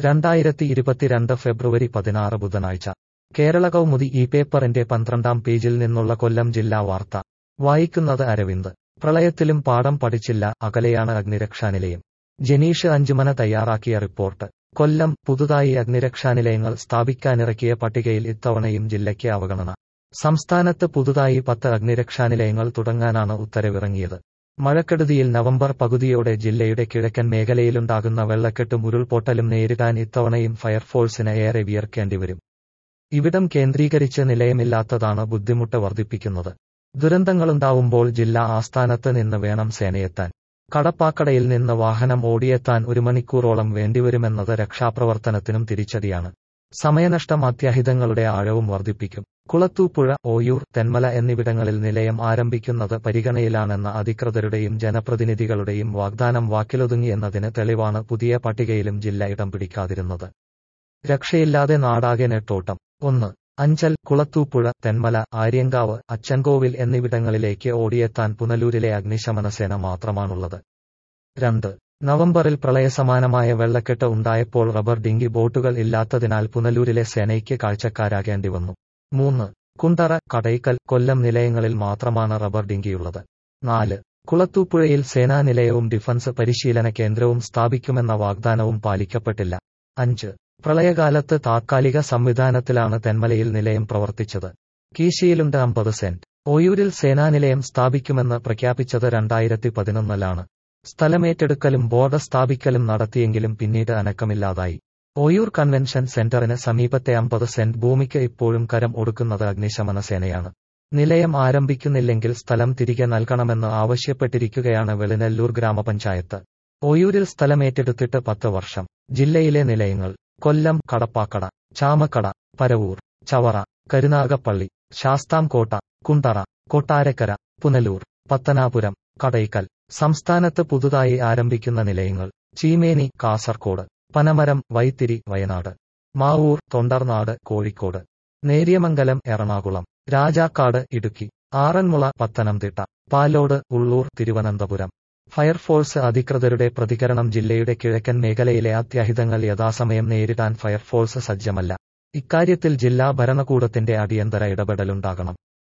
രണ്ടായിരത്തി ഇരുപത്തിരണ്ട് ഫെബ്രുവരി പതിനാറ് ബുധനാഴ്ച കേരള കൗമുദി ഈ പേപ്പറിന്റെ പന്ത്രണ്ടാം പേജിൽ നിന്നുള്ള കൊല്ലം ജില്ലാ വാർത്ത വായിക്കുന്നത് അരവിന്ദ് പ്രളയത്തിലും പാഠം പഠിച്ചില്ല അകലെയാണ് അഗ്നിരക്ഷാനിലയം ജനീഷ് അഞ്ചുമന തയ്യാറാക്കിയ റിപ്പോർട്ട് കൊല്ലം പുതുതായി അഗ്നിരക്ഷാനിലയങ്ങൾ സ്ഥാപിക്കാനിറക്കിയ പട്ടികയിൽ ഇത്തവണയും ജില്ലയ്ക്ക് അവഗണന സംസ്ഥാനത്ത് പുതുതായി പത്ത് അഗ്നിരക്ഷാനിലയങ്ങൾ തുടങ്ങാനാണ് ഉത്തരവിറങ്ങിയത് മഴക്കെടുതിയിൽ നവംബർ പകുതിയോടെ ജില്ലയുടെ കിഴക്കൻ മേഖലയിലുണ്ടാകുന്ന വെള്ളക്കെട്ടും ഉരുൾപൊട്ടലും നേരിടാൻ ഇത്തവണയും ഫയർഫോഴ്സിന് ഏറെ വിയർക്കേണ്ടിവരും ഇവിടം കേന്ദ്രീകരിച്ച് നിലയമില്ലാത്തതാണ് ബുദ്ധിമുട്ട് വർദ്ധിപ്പിക്കുന്നത് ദുരന്തങ്ങളുണ്ടാവുമ്പോൾ ജില്ലാ ആസ്ഥാനത്ത് നിന്ന് വേണം സേനയെത്താൻ കടപ്പാക്കടയിൽ നിന്ന് വാഹനം ഓടിയെത്താൻ ഒരു മണിക്കൂറോളം വേണ്ടിവരുമെന്നത് രക്ഷാപ്രവർത്തനത്തിനും തിരിച്ചടിയാണ് സമയനഷ്ടം അത്യാഹിതങ്ങളുടെ ആഴവും വർദ്ധിപ്പിക്കും കുളത്തൂപ്പുഴ ഓയൂർ തെന്മല എന്നിവിടങ്ങളിൽ നിലയം ആരംഭിക്കുന്നത് പരിഗണയിലാണെന്ന അധികൃതരുടെയും ജനപ്രതിനിധികളുടെയും വാഗ്ദാനം വാക്കിലൊതുങ്ങിയെന്നതിന് തെളിവാണ് പുതിയ പട്ടികയിലും ജില്ല ഇടം പിടിക്കാതിരുന്നത് രക്ഷയില്ലാതെ നാടാകെ നെട്ടോട്ടം ഒന്ന് അഞ്ചൽ കുളത്തൂപ്പുഴ തെന്മല ആര്യങ്കാവ് അച്ചൻകോവിൽ എന്നിവിടങ്ങളിലേക്ക് ഓടിയെത്താൻ പുനലൂരിലെ അഗ്നിശമന സേന മാത്രമാണുള്ളത് രണ്ട് നവംബറിൽ പ്രളയസമാനമായ വെള്ളക്കെട്ട് ഉണ്ടായപ്പോൾ റബ്ബർ ഡിങ്കി ബോട്ടുകൾ ഇല്ലാത്തതിനാൽ പുനലൂരിലെ സേനയ്ക്ക് കാഴ്ചക്കാരാകേണ്ടി വന്നു മൂന്ന് കുണ്ടറ കടയ്ക്കൽ കൊല്ലം നിലയങ്ങളിൽ മാത്രമാണ് റബ്ബർ ഡിങ്കിയുള്ളത് നാല് കുളത്തൂപ്പുഴയിൽ സേനാ നിലയവും ഡിഫൻസ് പരിശീലന കേന്ദ്രവും സ്ഥാപിക്കുമെന്ന വാഗ്ദാനവും പാലിക്കപ്പെട്ടില്ല അഞ്ച് പ്രളയകാലത്ത് താത്കാലിക സംവിധാനത്തിലാണ് തെന്മലയിൽ നിലയം പ്രവർത്തിച്ചത് കീശയിലുണ്ട് അമ്പത് സെന്റ് ഓയൂരിൽ സേനാനിലയം സ്ഥാപിക്കുമെന്ന് പ്രഖ്യാപിച്ചത് രണ്ടായിരത്തി പതിനൊന്നിലാണ് സ്ഥലമേറ്റെടുക്കലും ബോർഡ് സ്ഥാപിക്കലും നടത്തിയെങ്കിലും പിന്നീട് അനക്കമില്ലാതായി ഓയൂർ കൺവെൻഷൻ സെന്ററിന് സമീപത്തെ അമ്പത് സെന്റ് ഭൂമിക്ക് ഇപ്പോഴും കരം ഒടുക്കുന്നത് അഗ്നിശമന സേനയാണ് നിലയം ആരംഭിക്കുന്നില്ലെങ്കിൽ സ്ഥലം തിരികെ നൽകണമെന്ന് ആവശ്യപ്പെട്ടിരിക്കുകയാണ് വെളിനെല്ലൂർ ഗ്രാമപഞ്ചായത്ത് ഓയൂരിൽ സ്ഥലമേറ്റെടുത്തിട്ട് പത്ത് വർഷം ജില്ലയിലെ നിലയങ്ങൾ കൊല്ലം കടപ്പാക്കട ചാമക്കട പരവൂർ ചവറ കരുനാഗപ്പള്ളി ശാസ്താംകോട്ട കുണ്ടറ കൊട്ടാരക്കര പുനലൂർ പത്തനാപുരം കടയ്ക്കൽ സംസ്ഥാനത്ത് പുതുതായി ആരംഭിക്കുന്ന നിലയങ്ങൾ ചീമേനി കാസർകോട് പനമരം വൈത്തിരി വയനാട് മാവൂർ തൊണ്ടർനാട് കോഴിക്കോട് നേര്യമംഗലം എറണാകുളം രാജാക്കാട് ഇടുക്കി ആറന്മുള പത്തനംതിട്ട പാലോട് ഉള്ളൂർ തിരുവനന്തപുരം ഫയർഫോഴ്സ് അധികൃതരുടെ പ്രതികരണം ജില്ലയുടെ കിഴക്കൻ മേഖലയിലെ അത്യാഹിതങ്ങൾ യഥാസമയം നേരിടാൻ ഫയർഫോഴ്സ് സജ്ജമല്ല ഇക്കാര്യത്തിൽ ജില്ലാ ഭരണകൂടത്തിന്റെ അടിയന്തര ഇടപെടലുണ്ടാകണം